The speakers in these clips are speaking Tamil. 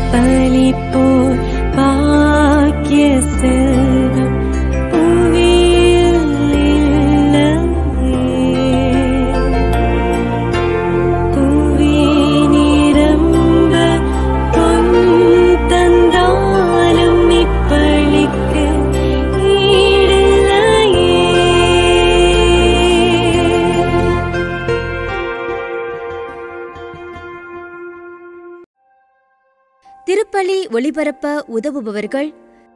பலிப்போர் பாக்கிய செல்வம் புவியில் இல்லையே. புவி நிரம்ப பொன் தந்தாலும் இப்பளிக்கு ஈடில்லையே திருப்பலி ஒளிபரப்ப உதவுபவர்கள்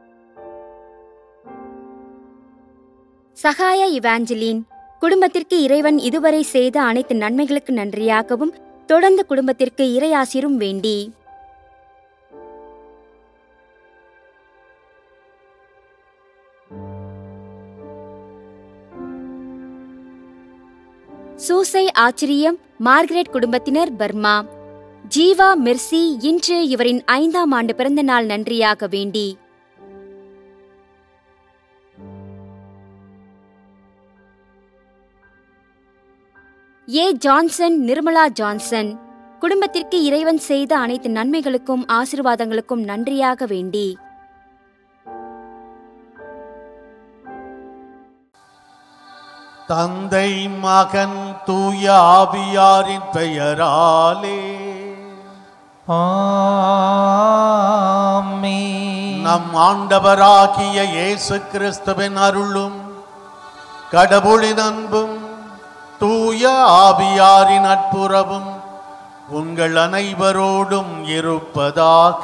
சகாய இவாஞ்சலின் குடும்பத்திற்கு இறைவன் இதுவரை செய்த அனைத்து நன்மைகளுக்கு நன்றியாகவும் தொடர்ந்து குடும்பத்திற்கு இறையாசிரும் வேண்டி சூசை ஆச்சரியம் மார்கரெட் குடும்பத்தினர் பர்மா ஜீவா மெர்சி இன்று இவரின் ஐந்தாம் ஆண்டு பிறந்த நாள் நன்றியாக வேண்டி ஏ ஜான்சன் நிர்மலா ஜான்சன் குடும்பத்திற்கு இறைவன் செய்த அனைத்து நன்மைகளுக்கும் ஆசிர்வாதங்களுக்கும் நன்றியாக வேண்டி தந்தை மகன் தூய ஆவியாரின் பெயராலே ஆமென். நம் ஆண்டவராகிய இயேசு கிறிஸ்துவின் அருளும் கடவுளின் அன்பும் தூய ஆவியாரின் நட்புறவும் உங்கள் அனைவரோடும் இருப்பதாக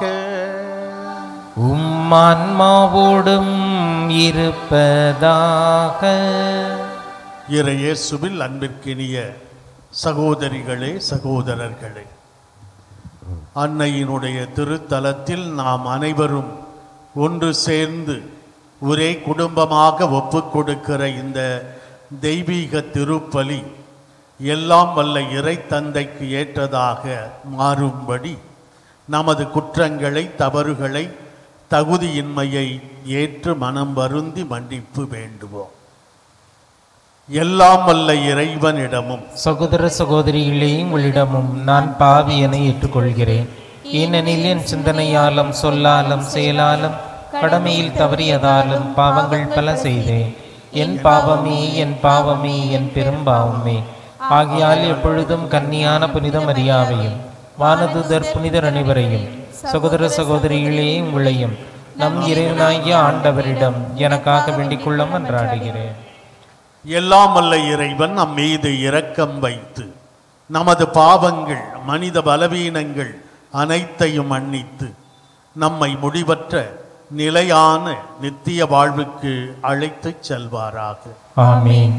உம் ஆன்மாவோடும் இருப்பதாக இறையேசுவில் அன்பிற்கினிய சகோதரிகளே சகோதரர்களே அன்னையினுடைய திருத்தலத்தில் நாம் அனைவரும் ஒன்று சேர்ந்து ஒரே குடும்பமாக ஒப்புக் கொடுக்கிற இந்த தெய்வீக திருப்பலி எல்லாம் வல்ல இறை தந்தைக்கு ஏற்றதாக மாறும்படி நமது குற்றங்களை தவறுகளை தகுதியின்மையை ஏற்று மனம் வருந்தி மன்னிப்பு வேண்டுவோம் எல்லாம் வல்ல இறைவனிடமும் சகோதர சகோதரிகளே உங்களிடமும் நான் பாவி என ஏற்றுக்கொள்கிறேன் ஏனெனில் என் சிந்தனையாலும் சொல்லாலும் செயலாலும் கடமையில் தவறியதாலும் பாவங்கள் பல செய்தேன் என் பாவமே என் பாவமே என் பெரும் பாவமே ஆகையால் எப்பொழுதும் கன்னியான புனித மரியாவையும் வானதுதர் புனிதர் அனைவரையும் சகோதர சகோதரிகளே உங்களையும் நம் இறைவனாகிய ஆண்டவரிடம் எனக்காக வேண்டிக் கொள்ள மன்றாடுகிறேன் எல்லாம் வல்ல இறைவன் நம் மீது இரக்கம் வைத்து நமது பாவங்கள் மனித பலவீனங்கள் அனைத்தையும் மன்னித்து நம்மை முடிவற்ற நிலையான நித்திய வாழ்வுக்கு அழைத்துச் செல்வாராக ஆமென்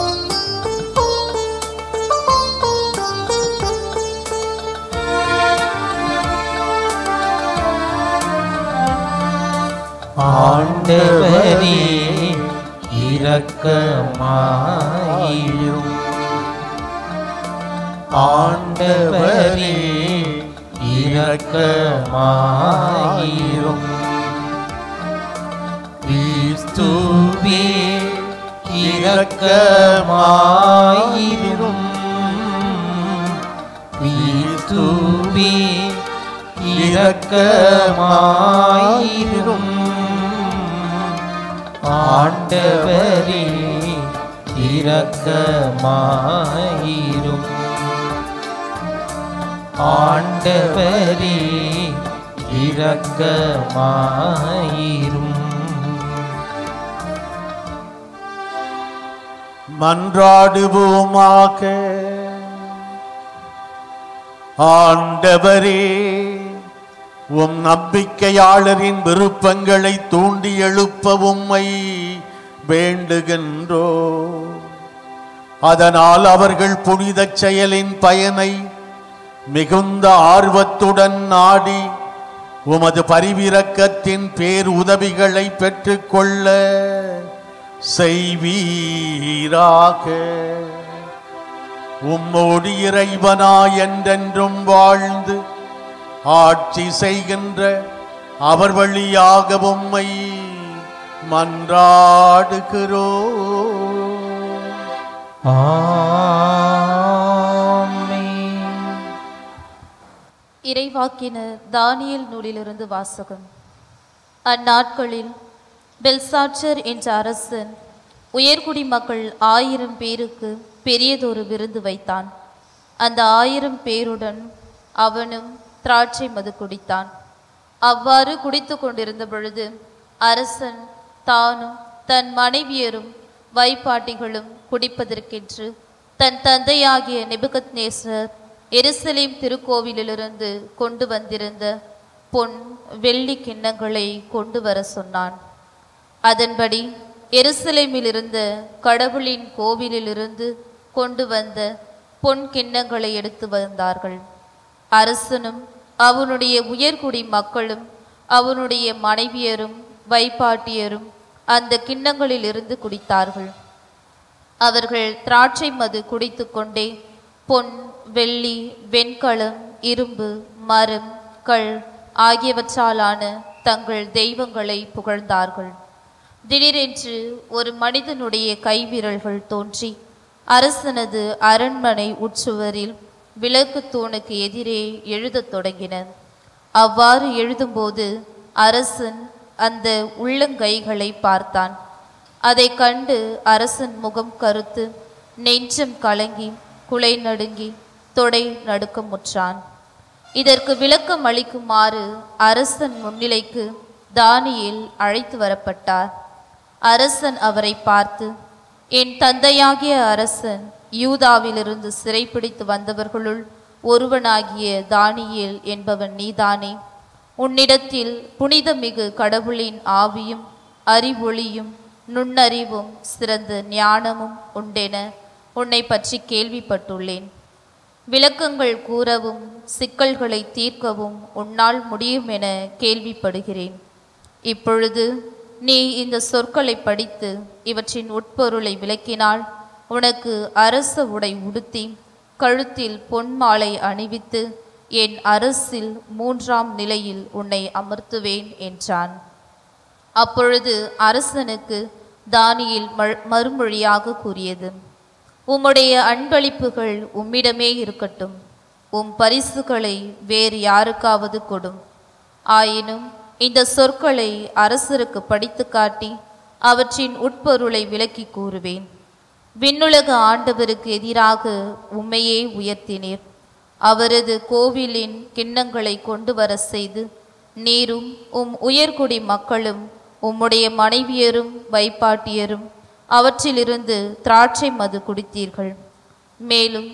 ஆண்டவரே இரக்கமாயிரும் ஆண்டவரே இரக்கமாயிரும் கிறிஸ்துவே இரக்கமாயிரும் கிறிஸ்துவே இரக்கமாயிரும் ஆண்டவரே இரக்கமாயிரும் ஆண்டவரே இரக்கமாயிரும் மன்றாடுவோமாக ஆண்டவரே உம் நம்பிக்கையாளரின் விருப்பங்களை தூண்டி எழுப்ப உம்மை வேண்டுகின்றோ அதனால் அவர்கள் புனிதச் செயலின் பயனை மிகுந்த ஆர்வத்துடன் நாடி உமது பரிவிரக்கத்தின் பேர் உதவிகளை பெற்றுக்கொள்ள செய்வீராக உம்மோடு இறைவனாய் என்றென்றும் வாழ்ந்து ஆட்சி செய்கின்ற அவர் வழியாக உம்மை மன்றாடுகிறோ ஆமென் இறைவாக்கினர் தானியேல் நூலிலிருந்து வாசகம் அந்நாட்களில் பெல்சாட்சர் என்ற அரசன் உயர்குடி மக்கள் ஆயிரம் பேருக்கு பெரியதொரு விருந்து வைத்தான் அந்த ஆயிரம் பேருடன் அவனும் திராட்சை மது குடித்தான் அவ்வாறு குடித்து கொண்டிருந்த பொழுது அரசன் தானும் தன் மனைவியரும் வைப்பாட்டிகளும் குடிப்பதற்கென்று தன் தந்தையாகிய நெபுகத் நேசர் எருசலேம் திருக்கோவிலிலிருந்து கொண்டு வந்திருந்த பொன் வெள்ளி கிண்ணங்களை கொண்டு வர சொன்னான் அதன்படி எருசலேமில் இருந்த கடவுளின் கோவிலிலிருந்து கொண்டு வந்த பொன் கிண்ணங்களை எடுத்து வந்தார்கள் அரசனும் அவனுடைய உயர்குடி மக்களும் அவனுடைய மனைவியரும் வைப்பாட்டியரும் அந்த கிண்ணங்களில் இருந்து குடித்தார்கள் அவர்கள் திராட்சை மது குடித்து கொண்டே பொன் வெள்ளி வெண்கலம் இரும்பு மரம் கல் ஆகியவற்றாலான தங்கள் தெய்வங்களை புகழ்ந்தார்கள் திடீரென்று ஒரு மனிதனுடைய கைவிரல்கள் தோன்றி அரசனது அரண்மனை உட்சுவரில் விளக்கு தூணுக்கு எதிரே எழுதத் தொடங்கின அவ்வாறு எழுதும்போது அரசன் அந்த உள்ளங்கைகளை பார்த்தான் அதை கண்டு அரசன் முகம் கருத்து நெஞ்சம் கலங்கி குலை நடுங்கி தொடை நடுக்கமுற்றான் இதற்கு விளக்கம் அளிக்குமாறு அரசன் முன்னிலைக்கு தானியேல் அழைத்து வரப்பட்டார் அரசன் அவரை பார்த்து என் தந்தையாகிய அரசன் யூதாவிலிருந்து சிறைப்பிடித்து வந்தவர்களுள் ஒருவனாகிய தானியேல் என்பவன் நீதானே உன்னிடத்தில் புனிதமிகு கடவுளின் ஆவியும் அறிவொளியும் நுண்ணறிவும் சிறந்த ஞானமும் உண்டென உன்னை பற்றி கேள்விப்பட்டுள்ளேன் விளக்கங்கள் கூறவும் சிக்கல்களை தீர்க்கவும் உன்னால் முடியும் என கேள்விப்படுகிறேன் இப்பொழுது நீ இந்த சொற்களை படித்து இவற்றின் உட்பொருளை விளக்கினால் உனக்கு அரச உடை உடுத்தி கழுத்தில் பொன் மாலை அணிவித்து என் அரசில் மூன்றாம் நிலையில் உன்னை அமர்த்துவேன் என்றான் அப்பொழுது அரசனுக்கு தானியில் மறுமொழியாக கூறியது உம்முடைய அன்பளிப்புகள் உம்மிடமே இருக்கட்டும் உம் பரிசுகளை வேறு யாருக்காவது கொடும் ஆயினும் இந்த சொற்களை அரசருக்கு படித்து காட்டி அவற்றின் உட்பொருளை விளக்கி கூறுவேன் விண்ணுலக ஆண்டவருக்கு எதிராக உம்மையே உயர்த்தினீர் அவரது கோவிலின் கிண்ணங்களை கொண்டு வர செய்து நீரும் உம் உயர்குடி மக்களும் உம்முடைய மனைவியரும் வைப்பாட்டியரும் அவற்றிலிருந்து திராட்சை மது குடித்தீர்கள் மேலும்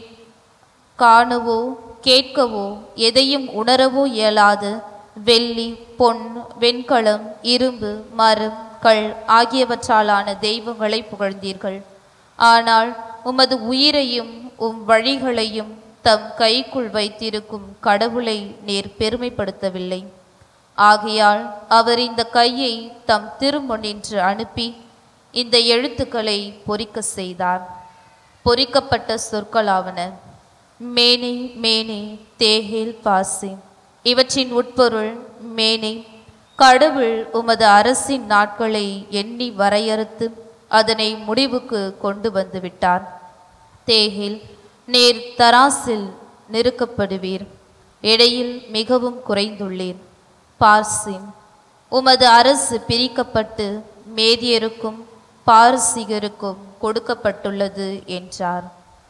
காணவோ கேட்கவோ எதையும் உணரவோ இயலாத வெள்ளி பொன் வெண்கலம் இரும்பு மரம் கல் ஆகியவற்றாலான தெய்வங்களை புகழ்ந்தீர்கள் ஆனால் உமது உயிரையும் உம் வழிகளையும் தம் கைக்குள் வைத்திருக்கும் கடவுளை நேர் பெருமைப்படுத்தவில்லை ஆகையால் அவர் இந்த கையை தம் திருமுன்னின்று அனுப்பி இந்த எழுத்துக்களை பொறிக்க செய்தார் பொறிக்கப்பட்ட சொற்களாவன மேனே மேனே தேஹேல் பாசி இவற்றின் உட்பொருள் மேனே கடவுள் உமது அரசின் நாட்களை எண்ணி வரையறுத்து அதனை முடிவுக்கு கொண்டு வந்து விட்டார் தேகில் நேர் தராசில் நெருக்கப்படுவீர் எடையில் மிகவும் குறைந்துள்ளீர் பார்சின் உமது அரசு பிரிக்கப்பட்டு மேதியருக்கும் பாரசீகருக்கும் கொடுக்கப்பட்டுள்ளது என்றார்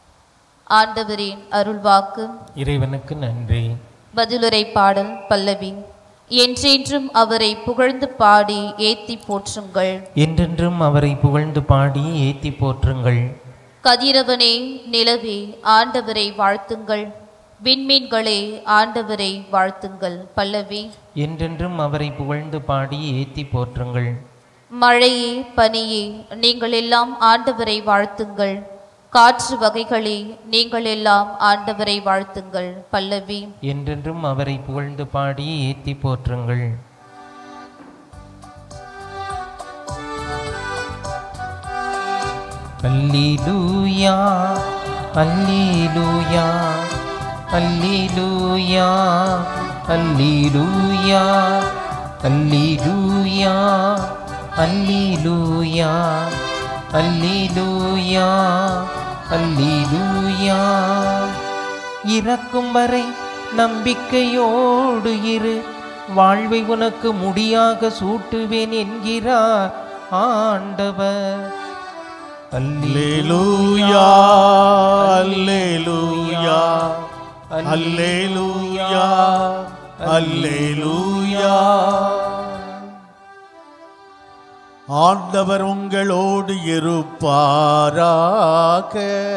ஆண்டவரின் அருள்வாக்கு இறைவனுக்கு நன்றி பதிலுரை பாடல் பல்லவி என்றென்றும் அவரை புகழ்ந்து பாடி ஏத்தி போற்றுங்கள் என்றென்றும் அவரை புகழ்ந்து பாடி ஏத்தி போற்றுங்கள் கதிரவனே நிலவே ஆண்டவரை வாழ்த்துங்கள் விண்மீன்களே ஆண்டவரை வாழ்த்துங்கள் பல்லவி என்றென்றும் அவரை புகழ்ந்து பாடி ஏத்தி போற்றுங்கள் மழையே பனியே நீங்கள் எல்லாம் ஆண்டவரை வாழ்த்துங்கள் காற்று வகைகளே நீங்கள் எல்லாம் ஆண்டவரை வாழ்த்துங்கள் பல்லவி என்றென்றும் அவரை புகழ்ந்து பாடி ஏத்தி போற்றுங்கள் அல்லேலூயா அல்லேலூயா அல்லேலூயா அல்லேலூயா அல்லேலூயா அல்லேலூயா அல்லேலூயா அல்லேலூயா இறக்கும் வரை நம்பிக்கையோடு இரு வாழ்வை உனக்கு முடியாக சூட்டுவேன் என்கிறார் ஆண்டவர் அல்லேலூயா அல்லேலூயா அல்லேலூயா அல்லேலூயா ஆண்டவர் உங்களோடு இருப்பாராக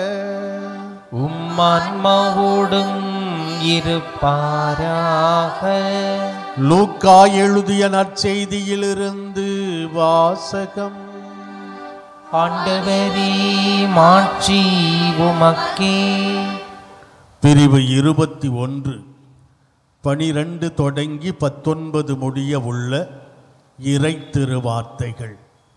உம்மான்மாவோடும் இருப்பாராக லூக்கா எழுதிய நற்செய்தியிலிருந்து வாசகம் ஆண்டவரே மாட்சி உமக்கே பிரிவு இருபத்தி ஒன்று பனிரெண்டு தொடங்கி பத்தொன்பது முடிய உள்ள இறை திருவார்த்தைகள்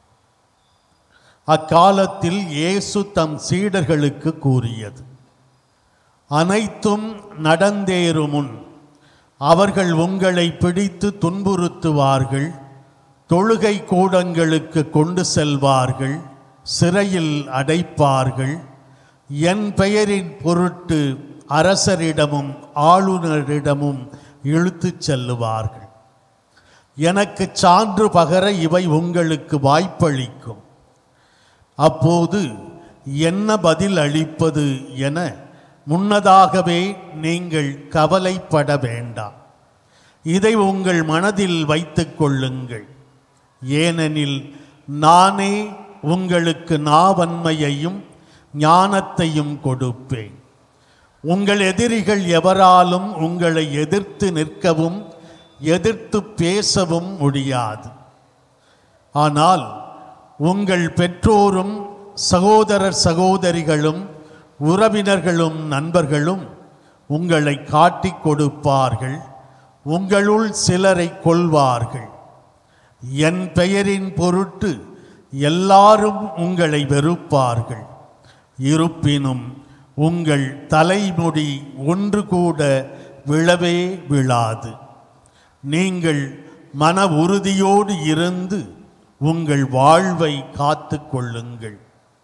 அக்காலத்தில் இயேசு தம் சீடர்களுக்கு கூறியது அனைத்தும் நடந்தேறுமுன் அவர்கள் உங்களை பிடித்து துன்புறுத்துவார்கள் தொழுகை கூடங்களுக்கு கொண்டு செல்வார்கள் சிறையில் அடைப்பார்கள் என் பெயரின் பொருட்டு அரசரிடமும் ஆளுநரிடமும் இழுத்துச் செல்லுவார்கள் எனக்கு சான்று பகர இவை உங்களுக்கு வாய்ப்பளிக்கும் அப்போது என்ன பதில் அளிப்பது என முன்னதாகவே நீங்கள் கவலைப்பட வேண்டாம் இதை உங்கள் மனதில் வைத்துக் கொள்ளுங்கள் ஏனெனில் நானே உங்களுக்கு நாவன்மையையும் ஞானத்தையும் கொடுப்பேன் உங்கள் எதிரிகள் எவராலும் உங்களை எதிர்த்து நிற்கவும் எதிர்த்து பேசவும் முடியாது ஆனால் உங்கள் பெற்றோரும் சகோதரர் சகோதரிகளும் உறவினர்களும் நண்பர்களும் உங்களை காட்டிக் கொடுப்பார்கள் உங்களுள் சிலரை கொல்வார்கள் என் பெயரின் பொருட்டு எல்லாரும் உங்களை வெறுப்பார்கள் இருப்பினும் உங்கள் தலைமுடி ஒன்று கூட விழவே விழாது நீங்கள் மன உறுதியோடு இருந்து உங்கள் வாழ்வை காத்து கொள்ளுங்கள்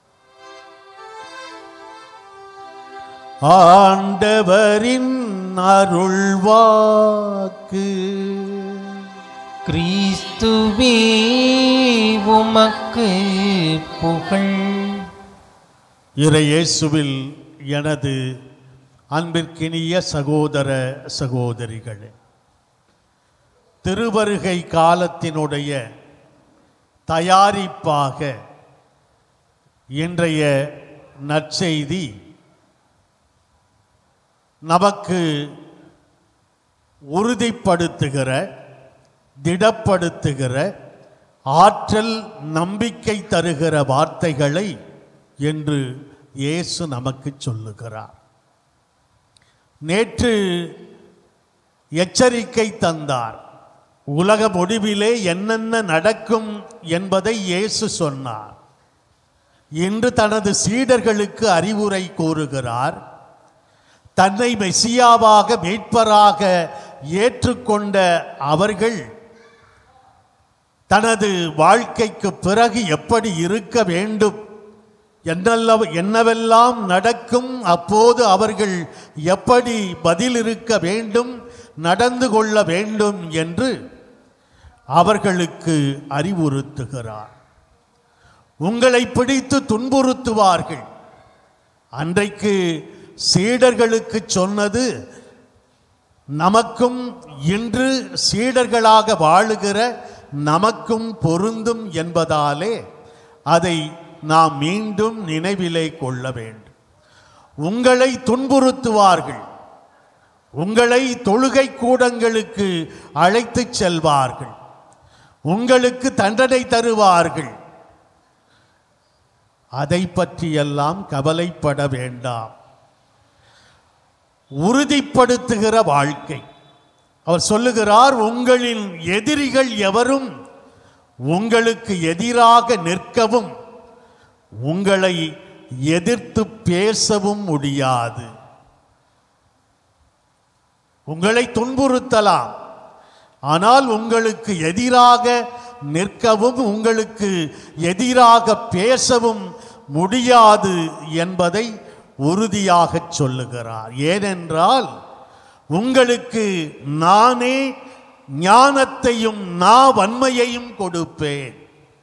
ஆண்டவரின் அருள்வாக்கு கிறிஸ்துவே உமக்கு புகழ் இறையேசுவில் எனது அன்பிற்கினிய சகோதர சகோதரிகளே திருவருகை காலத்தினுடைய தயாரிப்பாக இன்றைய நற்செய்தி நமக்கு உறுதிப்படுத்துகிற திடப்படுத்துகிற ஆற்றல் நம்பிக்கை தருகிற வார்த்தைகளை என்று இயேசு நமக்கு சொல்லுகிறார் நேற்று எச்சரிக்கை தந்தார் உலக முடிவிலே என்னென்ன நடக்கும் என்பதை இயேசு சொன்னார் இன்று தனது சீடர்களுக்கு அறிவுரை கூறுகிறார் தன்னை மெசியாவாக மீட்பராக ஏற்றுக்கொண்ட அவர்கள் தனது வாழ்க்கைக்கு பிறகு எப்படி இருக்க வேண்டும் என்னல்ல என்னவெல்லாம் நடக்கும் அப்போது அவர்கள் எப்படி பதில் இருக்க வேண்டும் நடந்து கொள்ள வேண்டும் என்று அவர்களுக்கு அறிவுறுத்துகிறார் உங்களை பிடித்து துன்புறுத்துவார்கள் அன்றைக்கு சீடர்களுக்கு சொன்னது நமக்கும் இன்று சீடர்களாக வாழுகிற நமக்கும் பொருந்தும் என்பதாலே அதை நாம் மீண்டும் நினைவிலே கொள்ள வேண்டும் உங்களை துன்புறுத்துவார்கள் உங்களை தொழுகை கூடங்களுக்கு அழைத்துச் செல்வார்கள் உங்களுக்கு தண்டனை தருவார்கள் அதை பற்றியெல்லாம் கவலைப்பட வேண்டாம் உறுதிப்படுத்துகிற வாழ்க்கை அவர் சொல்லுகிறார் உங்களின் எதிரிகள் எவரும் உங்களுக்கு எதிராக நிற்கவும் உங்களை எதிர்த்து பேசவும் முடியாது உங்களை துன்புறுத்தலாம் ஆனால் உங்களுக்கு எதிராக நிற்கவும் உங்களுக்கு எதிராக பேசவும் முடியாது என்பதை உறுதியாகச் சொல்லுகிறார் ஏனென்றால் உங்களுக்கு நானே ஞானத்தையும் நா வன்மையையும் கொடுப்பேன்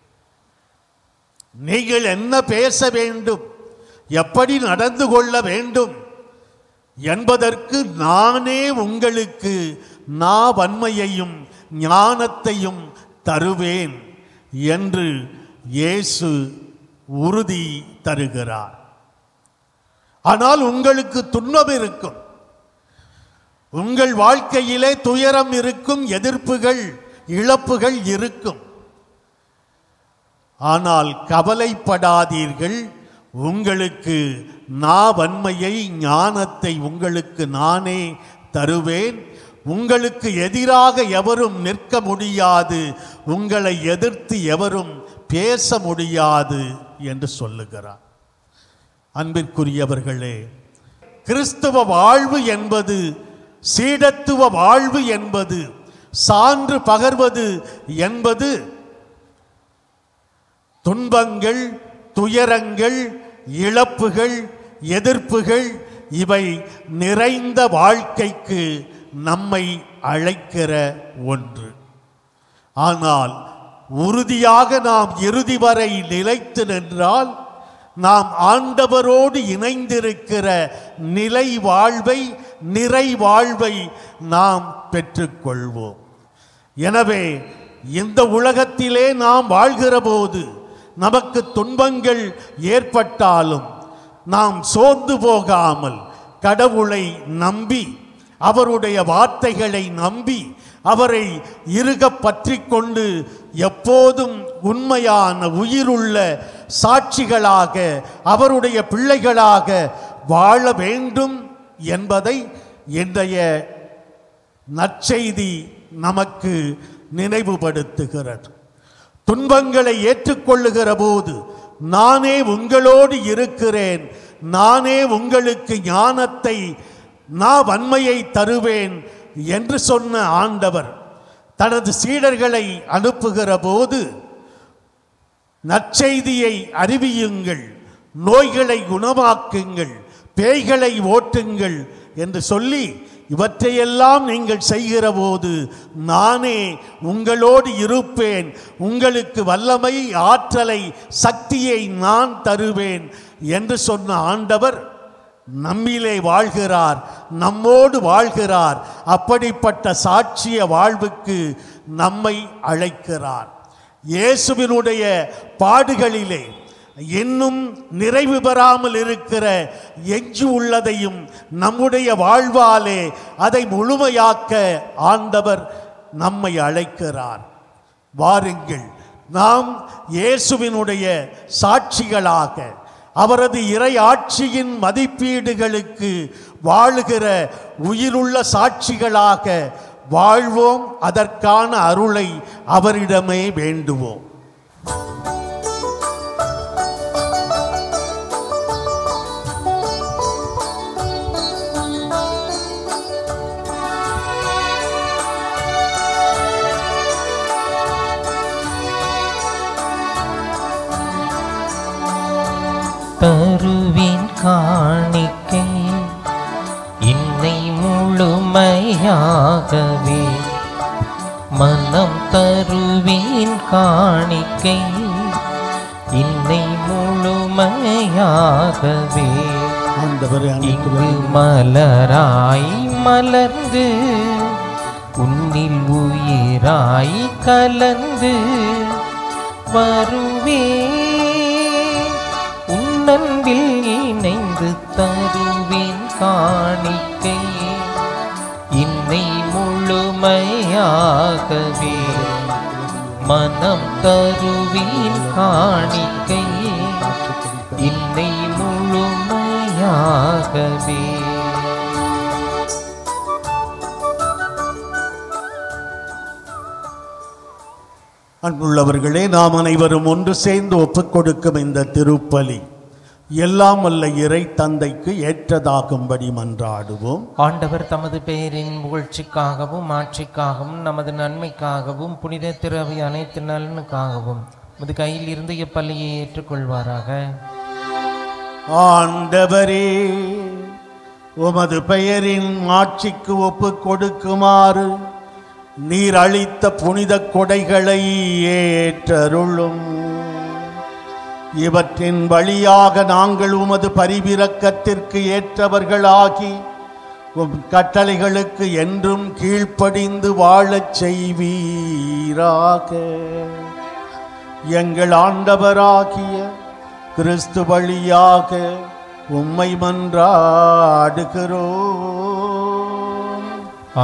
நீங்கள் என்ன பேச வேண்டும் எப்படி நடந்து கொள்ள வேண்டும் என்பதற்கு நானே உங்களுக்கு நா வன்மையையும் ஞானத்தையும் தருவேன் என்று இயேசு உறுதி தருகிறார் ஆனால் உங்களுக்கு துன்பம் இருக்கும் உங்கள் வாழ்க்கையிலே துயரம் இருக்கும் எதிர்ப்புகள் இழப்புகள் இருக்கும் ஆனால் கவலைப்படாதீர்கள் உங்களுக்கு நா வன்மையை ஞானத்தை உங்களுக்கு நானே தருவேன் உங்களுக்கு எதிராக எவரும் நிற்க முடியாது உங்களை எதிர்த்து எவரும் பேச முடியாது என்று சொல்லுகிறார் அன்பிற்குரியவர்களே கிறிஸ்துவ வாழ்வு என்பது சீடத்துவ வாழ்வு என்பது சான்று பகர்வது என்பது துன்பங்கள் துயரங்கள் இழப்புகள் எதிர்ப்புகள் இவை நிறைந்த வாழ்க்கைக்கு நம்மை அழைக்கிற ஒன்று ஆனால் உறுதியாக நாம் இறுதி வரை நிலைத்து நின்றால் நாம் ஆண்டவரோடு இணைந்திருக்கிற நிலை வாழ்வை நிறை வாழ்வை நாம் பெற்றுக்கொள்வோம் எனவே இந்த உலகத்திலே நாம் வாழ்கிற போது நமக்கு துன்பங்கள் ஏற்பட்டாலும் நாம் சோர்ந்து போகாமல் கடவுளை நம்பி அவருடைய வார்த்தைகளை நம்பி அவரை இறுக பற்றி கொண்டு எப்போதும் உண்மையான உயிருள்ள சாட்சிகளாக அவருடைய பிள்ளைகளாக வாழ வேண்டும் என்பதை இன்றைய நற்செய்தி நமக்கு நினைவுபடுத்துகிறது துன்பங்களை ஏற்றுக்கொள்ளுகிற போது நானே உங்களோடு இருக்கிறேன் நானே உங்களுக்கு ஞானத்தை நான் வன்மையை தருவேன் என்று சொன்ன ஆண்டவர் தனது சீடர்களை அனுப்புகிற போது நற்செய்தியை அறிவியுங்கள் நோய்களை குணமாக்குங்கள் பேய்களை ஓட்டுங்கள் என்று சொல்லி இவற்றையெல்லாம் நீங்கள் செய்கிற போது நானே உங்களோடு இருப்பேன் உங்களுக்கு வல்லமை ஆற்றலை சக்தியை நான் தருவேன் என்று சொன்ன ஆண்டவர் நம்மிலே வாழ்கிறார் நம்மோடு வாழ்கிறார் அப்படிப்பட்ட சாட்சிய வாழ்வுக்கு நம்மை அழைக்கிறார் இயேசுவினுடைய பாடுகளிலே இன்னும் நிறைவு பெறாமல் இருக்கிற எஞ்சி உள்ளதையும் நம்முடைய வாழ்வாலே அதை முழுமையாக்க ஆண்டவர் நம்மை அழைக்கிறார் வாருங்கள் நாம் இயேசுவினுடைய சாட்சிகளாக அவரது இறை ஆட்சியின் மதிப்பீடுகளுக்கு வாழுகிற உயிருள்ள சாட்சிகளாக வாழ்வோம் அதற்கான அருளை அவரிடமே வேண்டுவோம் தருவின் காணிக்கை இன்னை முழுமையாகவே மனம் தருவின் காணிக்கை இன்னை முழுமையாகவே ஆண்டவரே இங்கு மலராய் மலர்ந்து உன்னில் உயிராய் கலந்து வருவே உன்னன்பில் இணைந்து தருவேன் காணிக்கை இன்னை முழுமையாகவே மனம் தருவேன் காணிக்கை இன்னை முழுமையாகவே அன்புள்ளவர்களே நாம் அனைவரும் ஒன்று சேர்ந்து ஒப்புக் கொடுக்கும் இந்த திருப்பலி எல்லாம் வல்ல இறை தந்தைக்கு ஏற்றதாகும்படி மன்றாடுவோம் ஆண்டவர் தமது பெயரின் புகழ்ச்சிக்காகவும் ஆட்சிக்காகவும் நமது நன்மைக்காகவும் புனித திரவி அனைத்து நலனுக்காகவும் முது கையில் இருந்து இப்பள்ளியை ஏற்றுக்கொள்வாராக ஆண்டவரே உமது பெயரின் ஆட்சிக்கு ஒப்பு கொடுக்குமாறு நீர் அளித்த புனித கொடைகளை ஏற்றருளும் இவற்றின் வழியாக நாங்கள் உமது பரிவிரக்கத்திற்கு ஏற்றவர்களாகி உம் கட்டளைகளுக்கு என்றும் கீழ்ப்படிந்து வாழச் செய்வீராக எங்கள் ஆண்டவராகிய கிறிஸ்து வழியாக உம்மை மன்றாடுகிறோம்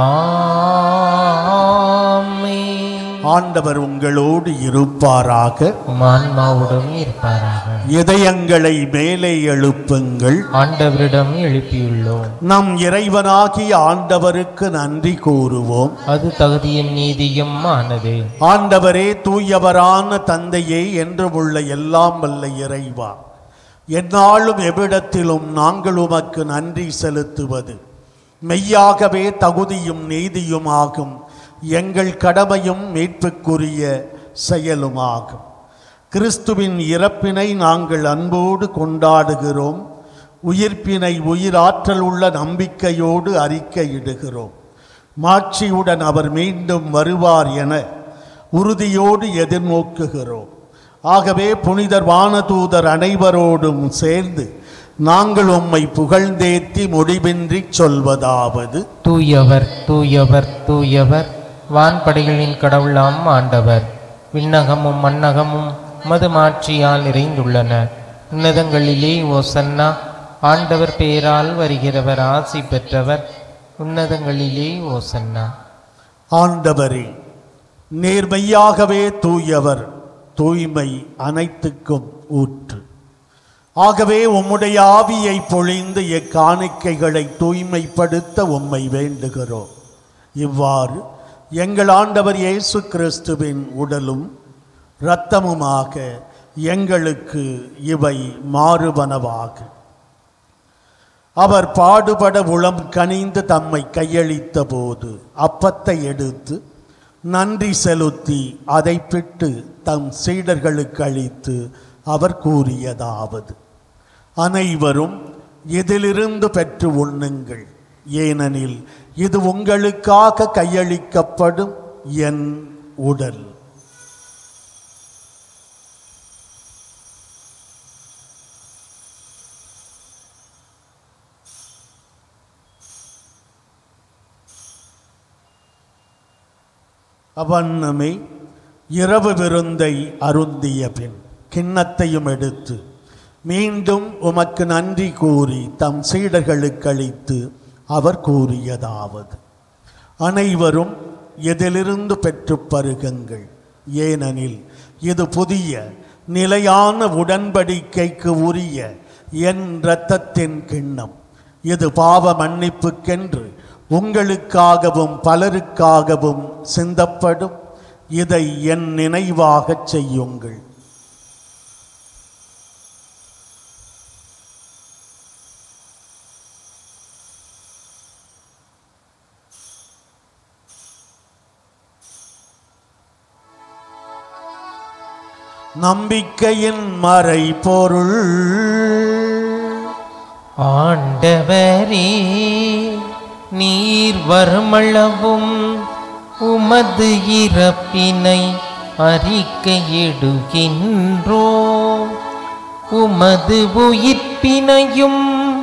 ஆமே ஆண்டவர் உங்களோடு இருப்பாராக உம் ஆன்மாவுடன் இருப்பாராக இதயங்களை மேலே எழுப்புங்கள் ஆண்டவரிடம் எழுப்பியுள்ளோம் நம் இறைவனாகிய ஆண்டவருக்கு நன்றி கூறுவோம் அது தகுதியும் நீதியும் ஆனது ஆண்டவரே தூயவரான தந்தையே என்றும் உள்ள எல்லாம் வல்ல இறைவா எந்நாளும் எவ்விடத்திலும் நாங்கள் உமக்கு நன்றி செலுத்துவது மெய்யாகவே தகுதியும் நீதியும் ஆகும் எங்கள் கடமையும் மீட்புக்குரிய செயலுமாகும் கிறிஸ்துவின் இறப்பினை நாங்கள் அன்போடு கொண்டாடுகிறோம் உயிர்ப்பினை உயிராற்றல் உள்ள நம்பிக்கையோடு அறிக்கையிடுகிறோம் மாட்சியுடன் அவர் மீண்டும் வருவார் என உறுதியோடு எதிர்நோக்குகிறோம் ஆகவே புனிதர் வானதூதர் அனைவரோடும் சேர்ந்து நாங்கள் உம்மை புகழ்ந்தேத்தி முடிவின்றி சொல்வதாவது தூயவர் தூயவர் தூயவர் வான்படைகளின் கடவுளாம் ஆண்டவர் விண்ணகமும் மண்ணகமும் மது மாட்சியால் நிறைந்துள்ளன உன்னதங்களிலே ஓசன்னா ஆண்டவர் பெயரால் வருகிறவர் ஆசி பெற்றவர் உன்னதங்களிலே ஓசன்னா ஆண்டவரே நேர்மையாகவே தூயவர் தூய்மை அனைத்துக்கும் ஊற்று ஆகவே உம்முடைய ஆவியை பொழிந்து எக்காணிக்கைகளை தூய்மைப்படுத்த உம்மை வேண்டுகிறோம் இவ்வாறு எங்கள் ஆண்டவர் இயேசு கிறிஸ்துவின் உடலும் இரத்தமுமாக எங்களுக்கு இவை மாறுபனவாக அவர் பாடுபட உளம் கனிந்து தம்மை கையளித்த போது அப்பத்தை எடுத்து நன்றி செலுத்தி அதை பிட்டு தம் சீடர்களுக்கு அளித்து அவர் கூறியதாவது அனைவரும் இதிலிருந்து பெற்று உண்ணுங்கள் ஏனெனில் இது உங்களுக்காக கையளிக்கப்படும் என் உடல் அவண்ணமே இரவு விருந்தை அருந்திய பின் கிண்ணத்தையும் எடுத்து மீண்டும் உமக்கு நன்றி கூறி தம் சீடர்களுக்கு அளித்து அவர் கூறியதாவது அனைவரும் இதிலிருந்து பெற்று பருகுங்கள் ஏனெனில் இது புதிய நிலையான உடன்படிக்கைக்கு உரிய என் இரத்தத்தின் கிண்ணம் இது பாவ மன்னிப்புக்கென்று உங்களுக்காகவும் பலருக்காகவும் சிந்தப்படும் இதை என் நினைவாகச் செய்யுங்கள் நம்பிக்கையின் மறைபொருள் ஆண்டவரே நீர் வருமளவும் உமது இறப்பினை அறிக்கையிடுகின்றோம் உமது உயிர்ப்பினையும்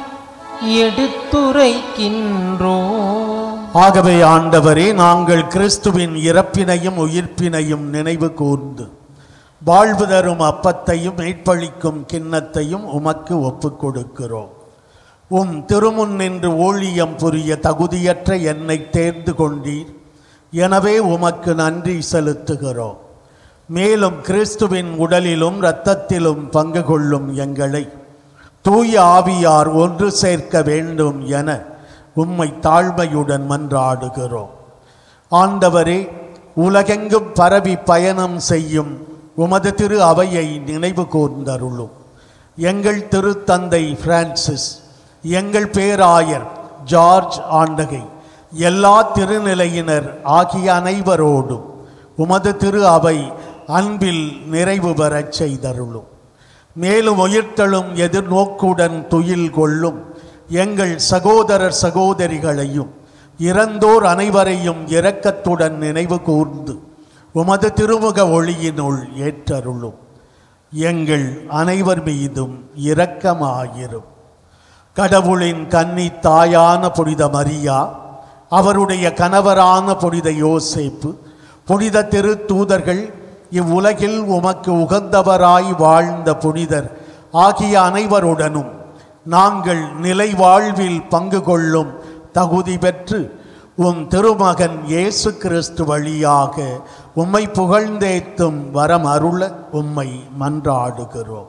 எடுத்துரைக்கின்றோம் ஆகவே ஆண்டவரே நாங்கள் கிறிஸ்துவின் இறப்பினையும் உயிர்ப்பினையும் நினைவு கூர்ந்து வாழ்வு தரும் அப்பத்தையும் மீட்பளிக்கும் கிண்ணத்தையும் உமக்கு ஒப்புக் கொடுக்கிறோம் உம் திருமுன் நின்று ஊழியம் புரிய தகுதியற்ற என்னை தேர்ந்து கொண்டீர் எனவே உமக்கு நன்றி செலுத்துகிறோம் மேலும் கிறிஸ்துவின் உடலிலும் இரத்தத்திலும் பங்கு கொள்ளும் எங்களை தூய ஆவியார் ஒன்று சேர்க்க வேண்டும் என உம்மை தாழ்மையுடன் மன்றாடுகிறோம் ஆண்டவரே உலகெங்கும் பரவி பயணம் செய்யும் உமது திரு அவையை நினைவு கூர்ந்தருளும் எங்கள் திருத்தந்தை பிரான்சிஸ் எங்கள் பேராயர் ஜார்ஜ் ஆண்டகை எல்லா திருநிலையினர் ஆகிய அனைவரோடும் உமது திரு அவை அன்பில் நிறைவு பெறச் செய்தருளும் மேலும் உயிர்த்தெழும் எதிர்நோக்குடன் துயில் கொள்ளும் எங்கள் சகோதரர் சகோதரிகளையும் இறந்தோர் அனைவரையும் இரக்கத்துடன் நினைவு கூர்ந்து உமது திருமுக ஒளியினுள் ஏற்றருளும் எங்கள் அனைவர் மீதும் இரக்கமாயிரும் கடவுளின் கன்னி தாயான புனித மரியா அவருடைய கணவரான புனித யோசேப்பு புனித திருத்தூதர்கள் இவ்வுலகில் உமக்கு உகந்தவராய் வாழ்ந்த புனிதர் ஆகிய அனைவருடனும் நாங்கள் நிலை வாழ்வில் பங்கு கொள்ளும் தகுதி பெற்று உம் திருமகன் இயேசு கிறிஸ்து வழியாக உம்மை புகழ்ந்தேத்தும் வரம் அருள உம்மை மன்றாடுகிறோம்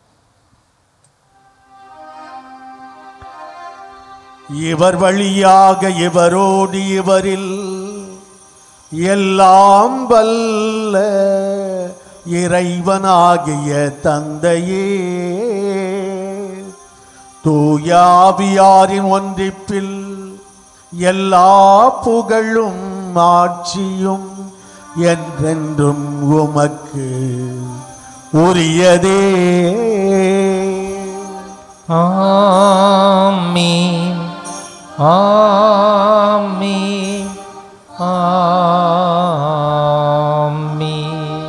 இவர் வழியாக இவரோடு இவரில் எல்லாம் வல்ல இறைவனாகிய தந்தையே தூயாவியாரின் ஒன்றிப்பில் எல்லா புகழும் ஆட்சியும் என்றென்றும் உமக்கு உரியதே ஆமீன் ஆமீன் ஆமீன்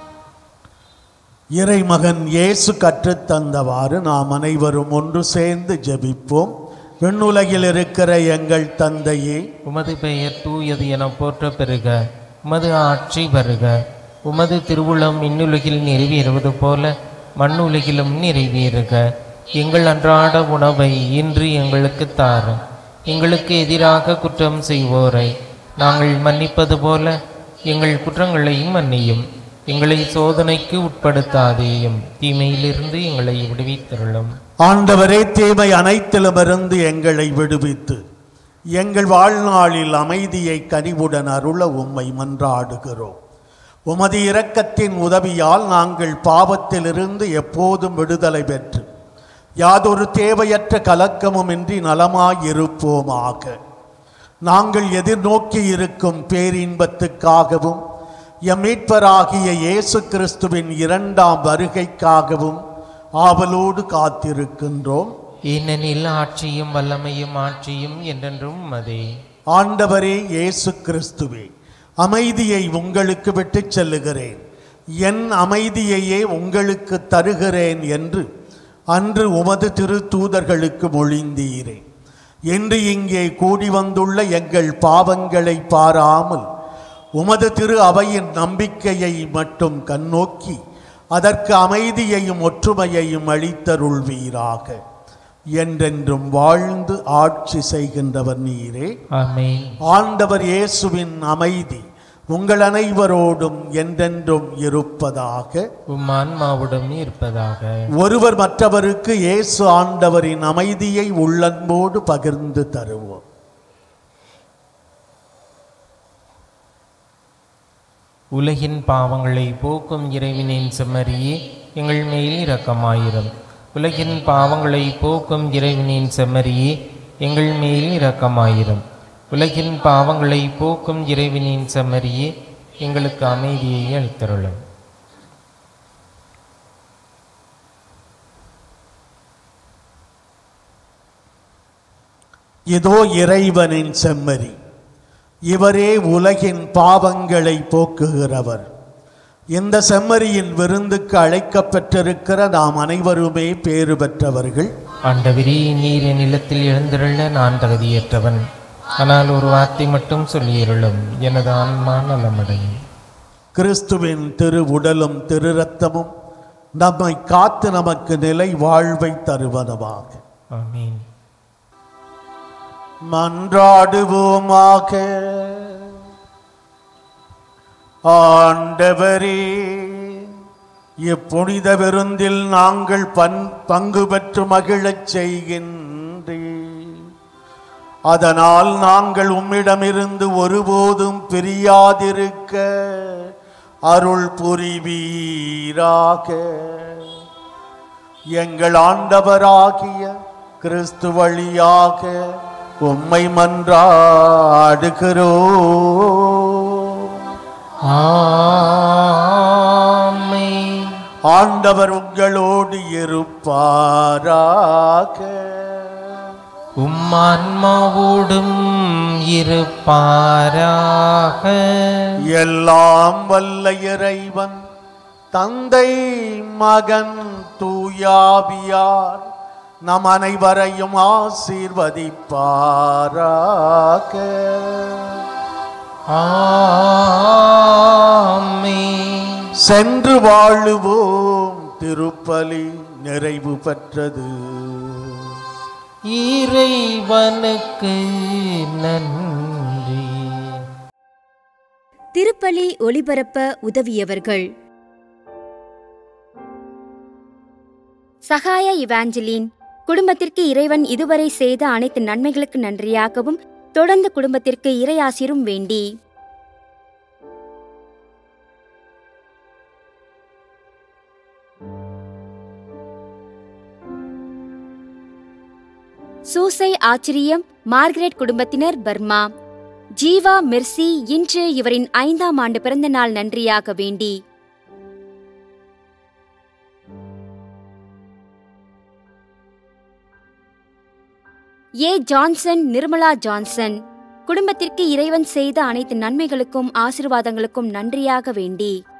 இறைமகன் இயேசு கற்றுத் தந்தவாறு நாம் அனைவரும் ஒன்று சேர்ந்து ஜெபிப்போம் விண்ணுலகில் இருக்கிற எங்கள் தந்தையே உமது பெயர் தூயது என போற்ற பெறுக உமது ஆட்சி வருக உமது திருவுளம் இன்னுலகில் நிறைவேறுவது போல மண்ணுலகிலும் நிறைவேறுக எங்கள் அன்றாட உணவை இன்று எங்களுக்கு தாரும் எங்களுக்கு எதிராக குற்றம் செய்வோரை நாங்கள் மன்னிப்பது போல எங்கள் குற்றங்களையும் மன்னியும் எங்களை சோதனைக்கு உட்படுத்தாதேயும் தீமையிலிருந்து எங்களை விடுவித்தருளும் ஆண்டவரே தீமை அனைத்திலுமிருந்து எங்களை விடுவித்து எங்கள் வாழ்நாளில் அமைதியை கனிவுடன் அருள உம்மை மன்றாடுகிறோம் உமது இரக்கத்தின் உதவியால் நாங்கள் பாவத்திலிருந்து எப்போதும் விடுதலை பெற்று யாதொரு தேவையற்ற கலக்கமுமின்றி நலமாயிருப்போமாக நாங்கள் எதிர்நோக்கி இருக்கும் பேரின்பத்துக்காகவும் எம் மீட்பராகிய இயேசு கிறிஸ்துவின் இரண்டாம் வருகைக்காகவும் ஆவலோடு காத்திருக்கின்றோம் ஏனெனில் ஆட்சியும் வல்லமையும் ஆட்சியும் என்றென்றும் மதே ஆண்டவரே இயேசு கிறிஸ்துவே அமைதியை உங்களுக்கு விட்டுச் செல்லுகிறேன் என் அமைதியையே உங்களுக்கு தருகிறேன் என்று அன்று உமது திரு தூதர்களுக்கு மொழிந்தீரே என்று இங்கே கூடி வந்துள்ள எங்கள் பாவங்களை பாராமல் உமது திரு அவையின் நம்பிக்கையை மட்டும் கண்ணோக்கி அதற்கு அமைதியையும் ஒற்றுமையையும் அளித்தருள்வீராக என்றென்றும் வாழ்ந்து ஆட்சி செய்கின்றவர் நீரே ஆமென் ஆண்டவர் இயேசுவின் அமைதி உங்கள் அனைவரோடும் என்றென்றும் இருப்பதாக உம் ஆன்மாவுடன் இருப்பதாக ஒருவர் மற்றவருக்கு இயேசு ஆண்டவரின் அமைதியை உள்ளன்போடு பகிர்ந்து தருவோம் உலகின் பாவங்களை போக்கும் இறைவனின் செம்மறியே எங்கள் மேல் இரக்கமாயிரும் உலகின் பாவங்களை போக்கும் இறைவனின் செம்மறியே எங்கள் மேல் இரக்கமாயிரும் உலகின் பாவங்களை போக்கும் இறைவனின் செம்மறியே எங்களுக்கு அமைதியை அளித்தருளும் இதோ இறைவனின் செம்மறி இவரே உலகின் பாவங்களை போக்குகிறவர் இந்த செம்மறியின் விருந்துக்கு அழைக்கப்பட்டிருக்கிற நாம் அனைவருமே பேறு பெற்றவர்கள் ஆண்டவரே நீர் என் நிலத்தில் எழுந்திருள்ள நான் தகுதியற்றவன் ஆனால் ஒரு வார்த்தை மட்டும் சொல்லியருளும் எனது ஆன்மா நலமடையும் கிறிஸ்துவின் திரு உடலும் திரு ரத்தமும் நம்மை காத்து நமக்கு நிலை வாழ்வை தருவனவாக ஆமீன் மன்றாடுவோமாக ஆண்டவரே இப்புனித விருந்தில் நாங்கள் பன் பங்கு பெற்று மகிழச் செய்கின்றேன் அதனால் நாங்கள் உம்மிடமிருந்து ஒருபோதும் பிரியாதிருக்க அருள் புரிவீராக எங்கள் ஆண்டவராகிய கிறிஸ்து வழியாக உம்மை மன்றாடுகிறோம் ஆமென் ஆண்டவர் உங்களோடு இருப்பாராக உம்மான்மாவோடும் இருப்பாராக எல்லாம் வல்ல இறைவன் தந்தை மகன் தூயாவியார் நம் அனைவரையும் ஆசீர்வதிப்பாராக ஆமென் சென்று வாழுவோம் திருப்பலி நிறைவு பெற்றது இறைவனுக்கு நன்றி திருப்பலி ஒளிபரப்ப உதவியவர்கள் சகாய இவாஞ்சலின் குடும்பத்திற்கு இறைவன் இதுவரை செய்த அனைத்து நன்மைகளுக்கு நன்றியாகவும் தொடர்ந்து குடும்பத்திற்கு இறையாசிரும் வேண்டி சூசை ஆச்சரியம் மார்கரெட் குடும்பத்தினர் பர்மா ஜீவா மெர்சி இன்று இவரின் ஐந்தாம் ஆண்டு பிறந்த நாள் நன்றியாக வேண்டி ஏ ஜான்சன் நிர்மலா ஜான்சன் குடும்பத்திற்கு இறைவன் செய்த அனைத்து நன்மைகளுக்கும் ஆசிர்வாதங்களுக்கும் நன்றியாக வேண்டி